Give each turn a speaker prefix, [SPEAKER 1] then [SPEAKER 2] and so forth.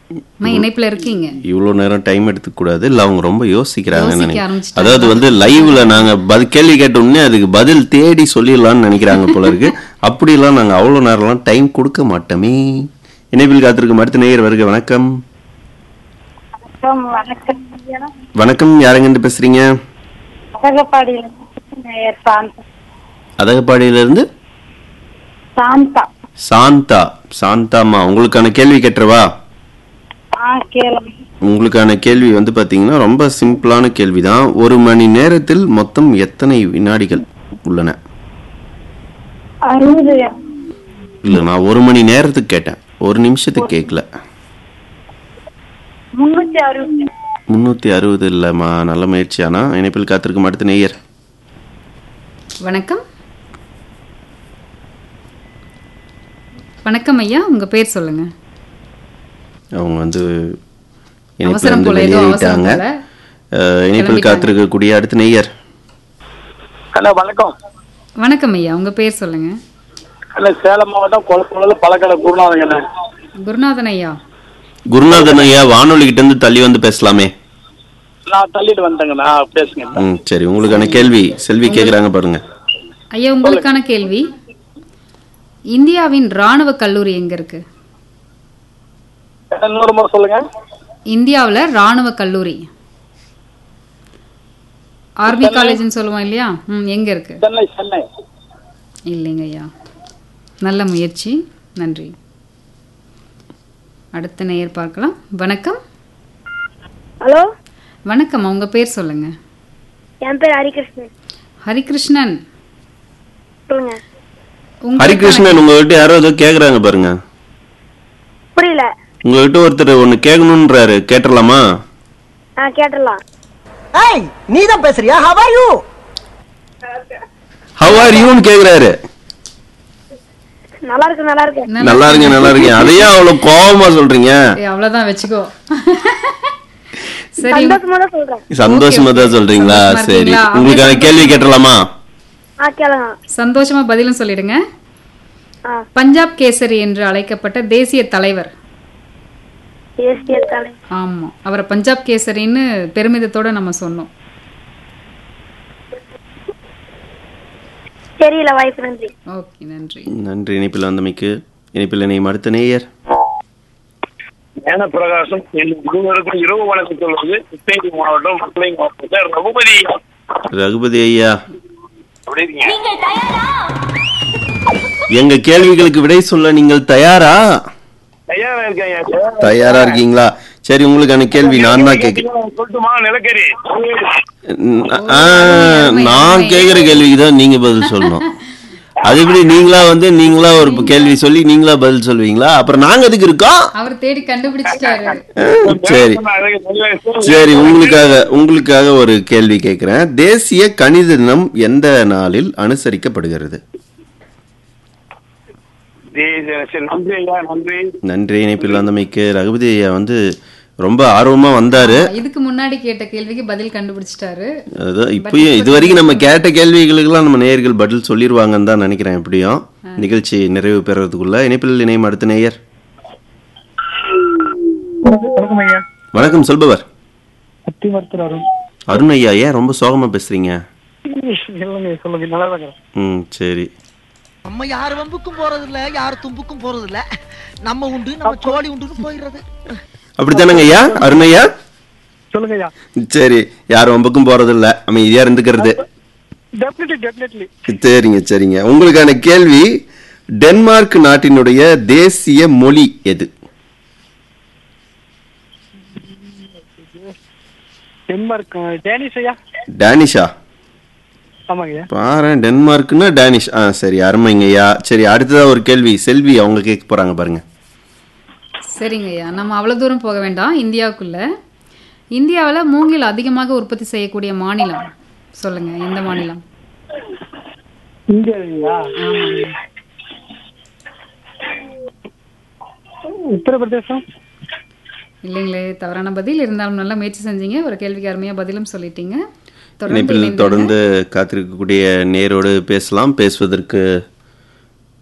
[SPEAKER 1] அம்மா இணைப்புல இருக்கீங்க
[SPEAKER 2] இவ்வளோ நேரம் டைம் எடுத்துக்க கூடாது இல்லை அவங்க ரொம்ப யோசிக்கிறாங்கன்னு
[SPEAKER 1] யோசிக்க
[SPEAKER 2] நினைக்கிறேன்
[SPEAKER 1] ஆரம்பிச்சிட்டாங்க.
[SPEAKER 2] அதாவது வந்து லைவ்ல நாங்க பதில் கேள்வி கேட்ட உடனே அதுக்கு பதில் தேடி சொல்லிடலாம்னு நினைக்கிறாங்க போல இருக்கு அப்படிலாம் நாங்க அவ்வளோ நேரம்லாம் டைம் கொடுக்க மாட்டோமே இணைப்பில் காத்திருக்கும் அடுத்த நேயர் வருக வணக்கம்
[SPEAKER 3] வணக்கம் வணக்கம் ஐயா.
[SPEAKER 2] வணக்கம் யாருங்கிட்டு பேசுறீங்க
[SPEAKER 3] அழகப்பாடியில நேயர் சாந்தா
[SPEAKER 2] அதகப்பாடியிலிருந்து
[SPEAKER 3] சாந்தா
[SPEAKER 2] சாந்தா சாந்தாம்மா உங்களுக்கான கேள்வி கேட்டுறவா
[SPEAKER 3] ஆ கேளுங்க
[SPEAKER 2] உங்களுக்கான கேள்வி வந்து பாத்தீங்கன்னா ரொம்ப சிம்பிளான கேள்வி தான் ஒரு மணி நேரத்தில் மொத்தம் எத்தனை வினாடிகள் உள்ளன
[SPEAKER 3] அறுபது
[SPEAKER 2] இல்ல நான் ஒரு மணி நேரத்துக்கு கேட்டேன் ஒரு நிமிஷத்துக்கு கேட்கல
[SPEAKER 3] முன்னூத்தி அறுபது
[SPEAKER 2] முன்னூத்தி அறுபது இல்லம்மா நல்ல முயற்சி ஆனா இணைப்பில் காத்திருக்கும் அடுத்த நேயர்
[SPEAKER 1] வணக்கம் வணக்கம் ஐயா உங்க பேர் சொல்லுங்க
[SPEAKER 2] அவங்க வந்து இணைப்பில்
[SPEAKER 1] அவசரம்
[SPEAKER 2] வந்து
[SPEAKER 1] போல, ஏதோ அவசரம்
[SPEAKER 2] வெளியேறிட்டாங்க
[SPEAKER 1] போல.
[SPEAKER 2] அஹ், இணைப்பில்
[SPEAKER 1] கிளம்பிட்டாங்க.
[SPEAKER 2] காத்திருக்கக்கூடிய அடுத்த நேயர்
[SPEAKER 4] ஹலோ வணக்கம்
[SPEAKER 1] வணக்கம் ஐயா உங்க பேர் சொல்லுங்க
[SPEAKER 4] ஹலோ சேலம் மாவட்டம் குளத்துல பழக்கடை குருநாதங்க
[SPEAKER 1] குருநாதன் ஐயா
[SPEAKER 2] குருநாதன் ஐயா வானொலி கிட்ட இருந்து தள்ளி வந்து பேசலாமே
[SPEAKER 4] நான் தள்ளிட்டு வந்துட்டேங்கண்ணா பேசுங்க
[SPEAKER 2] ம் சரி உங்களுக்கான கேள்வி செல்வி கேக்குறாங்க பாருங்க
[SPEAKER 1] ஐயா உங்களுக்கான கேள்வி இந்தியாவின் ராணுவ கல்லூரி எங்க இருக்கு
[SPEAKER 4] இன்னொரு முறை சொல்லுங்க
[SPEAKER 1] இந்தியாவுல ராணுவ கல்லூரி ஆர்மி காலேஜ்னு சொல்லுவோம் இல்லையா ம் எங்க இருக்கு
[SPEAKER 4] சென்னை சென்னை
[SPEAKER 1] இல்லைங்க ஐயா நல்ல முயற்சி நன்றி அடுத்த நேயர் பார்க்கலாம் வணக்கம்
[SPEAKER 5] ஹலோ
[SPEAKER 1] வணக்கம் உங்க பேர் சொல்லுங்க
[SPEAKER 5] என் பேர் ஹரிகிருஷ்ணன்
[SPEAKER 1] ஹரிகிருஷ்ணன்
[SPEAKER 5] சொல்லுங்க
[SPEAKER 1] உங்களுக்கான-
[SPEAKER 2] ஹரிகிருஷ்ணன் உங்ககிட்ட யாரோ ஏதோ கேக்குறாங்க பாருங்க
[SPEAKER 5] புரியல
[SPEAKER 2] உங்ககிட்ட ஒருத்தர் ஒன்னு கேட்கணுன்றாரு கேட்டுடலாமா
[SPEAKER 5] ஆ கேட்டுடலாம்
[SPEAKER 6] ஏய் நீ தான் பேசுறியா how are you
[SPEAKER 2] how are யூன்னு கேக்குறாரு
[SPEAKER 5] நல்லா இருக்கு நல்லா இருக்கு
[SPEAKER 1] நல்லா-
[SPEAKER 2] நல்லா இருங்க நல்லா இருக்கீங்க அதையே அவ்வளவு கோவமா சொல்றீங்க
[SPEAKER 1] ஏய், அவ்வளவுதான் வச்சுக்கோ சரி
[SPEAKER 5] சந்தோஷமா தான் சொல்றேன்
[SPEAKER 2] சந்தோஷமா தான் சொல்றீங்களா
[SPEAKER 1] சந்தோஷமா
[SPEAKER 2] சரி
[SPEAKER 1] இருக்கீங்களா?
[SPEAKER 2] உங்களுக்கான கேள்வி கேட்டலாமா
[SPEAKER 5] ஆ கேளுங்க
[SPEAKER 1] சந்தோஷமா பதிலும் சொல்லிடுங்க
[SPEAKER 5] ஆ
[SPEAKER 1] பஞ்சாப் கேசரி என்று அழைக்கப்பட்ட தேசிய தலைவர்
[SPEAKER 5] தேசிய தலை
[SPEAKER 1] ஆமா அவரை பஞ்சாப் கேசரின்னு பெருமிதத்தோட நம்ம சொன்னோம்
[SPEAKER 5] தெரியல வாய்ப்பு நன்றி
[SPEAKER 1] ஓகே நன்றி
[SPEAKER 2] நன்றி இணைப்பில் வந்தமைக்கு இணைப்பில் இணையும் அடுத்த நேயர்
[SPEAKER 4] ஞான பிரகாசம் இருவருக்கும் இரவு வணக்கம் சொல்வது கிருஷ்ணகிரி மாவட்டம் மக்களை மாவட்டத்தில் ரகுபதி
[SPEAKER 2] ரகுபதி ஐயா
[SPEAKER 4] அப்படி இருக்கீங்க
[SPEAKER 2] எங்க கேள்விகளுக்கு விடை சொல்ல நீங்கள் தயாரா
[SPEAKER 4] தயாரா இருக்கேன்
[SPEAKER 2] தயாரா இருக்கீங்களா சரி உங்களுக்கான கேள்வி நான் தான் கேட்கிறேன்
[SPEAKER 4] சொல்லட்டுமா நிலக்கரி
[SPEAKER 2] ஆ, நான் கேக்குற கேள்விக்கு தான் நீங்க பதில் சொல்லணும் அது எப்படி நீங்களா வந்து நீங்களா ஒரு கேள்வி சொல்லி நீங்களா பதில் சொல்வீங்களா அப்புறம் நாங்க எதுக்கு இருக்கோம்
[SPEAKER 1] அவர் தேடி கண்டுபிடிச்சிட்டாரு
[SPEAKER 2] ஆ, சரி சரி உங்களுக்காக உங்களுக்காக ஒரு கேள்வி கேட்கிறேன் தேசிய கணித தினம் எந்த நாளில் அனுசரிக்கப்படுகிறது
[SPEAKER 4] சரி, நன்றி ஐயா நன்றி
[SPEAKER 2] நன்றி இணைப்பில் வந்தமைக்கு ரகுபதி ஐயா வந்து ரொம்ப ஆர்வமா வந்தாரு
[SPEAKER 1] இதுக்கு முன்னாடி கேட்ட கேள்விக்கு பதில் கண்டுபிடிச்சிட்டாரு
[SPEAKER 2] அதான் இப்பயும் இது வரைக்கும் நம்ம கேட்ட கேள்விகளுக்கெல்லாம் நம்ம நேயர்கள் பதில் சொல்லிடுவாங்கன்னு தான் நினைக்கிறேன் எப்படியும் நிகழ்ச்சி நிறைவு பெறறதுக்குள்ள இணைப்பில் இணையம் அடுத்த நேயர்
[SPEAKER 4] வணக்கம் ஐயா
[SPEAKER 2] வணக்கம் சொல்பவர்
[SPEAKER 4] சக்தி மருத்துவர் அருண்
[SPEAKER 2] அருண் ஐயா ஏன் ரொம்ப சோகமா பேசுறீங்க
[SPEAKER 4] இல்லைங்க சொல்லுங்க நல்லா தான்
[SPEAKER 2] ம் சரி
[SPEAKER 6] நம்ம யார் வம்புக்கும் போறது இல்ல யார் தும்புக்கும் போறது இல்ல நம்ம உண்டு நம்ம சோழி உண்டுன்னு போயிடுறது
[SPEAKER 2] அப்படித்தானங்க ஐயா அருண் ஐயா
[SPEAKER 4] சொல்லுங்க ஐயா
[SPEAKER 2] சரி யாரும் வம்புக்கும் போறது இல்ல அமைதியா இருந்துக்கிறது
[SPEAKER 4] டெஃபினெட்லி டெஃபினெட்லி
[SPEAKER 2] சரிங்க சரிங்க உங்களுக்கான கேள்வி டென்மார்க் நாட்டினுடைய தேசிய மொழி எது
[SPEAKER 4] டென்மார்க் டேனிஷ் ஐயா
[SPEAKER 2] டேனிஷா
[SPEAKER 4] ஆமாங்க ஐயா
[SPEAKER 2] பாரு டென்மார்க்னா டேனிஷ் ஆ சரி அருமைங்க ஐயா சரி அடுத்ததா ஒரு கேள்வி செல்வி அவங்க கேட்க போறாங்க பாருங்க
[SPEAKER 1] சரிங்க ஐயா நம்ம அவ்வளவு தூரம் போக வேண்டாம் இந்தியாவுக்குள்ள இந்தியாவுல மூங்கில் அதிகமாக உற்பத்தி செய்யக்கூடிய மாநிலம் சொல்லுங்க எந்த மாநிலம்
[SPEAKER 4] இந்தியா
[SPEAKER 1] ஆமாங்க
[SPEAKER 4] உத்தரப்பிரதேசம்
[SPEAKER 1] இல்லைங்களே தவறான பதில் இருந்தாலும் நல்லா முயற்சி செஞ்சீங்க ஒரு கேள்விக்கு அருமையா பதிலும் சொல்லிட்டீங்க தொடர்ந்து
[SPEAKER 2] இணைப்பில்
[SPEAKER 1] இணைந்திருங்க.
[SPEAKER 2] தொடர்ந்து காத்திருக்கக்கூடிய நேரோடு பேசலாம் பேசுவதற்கு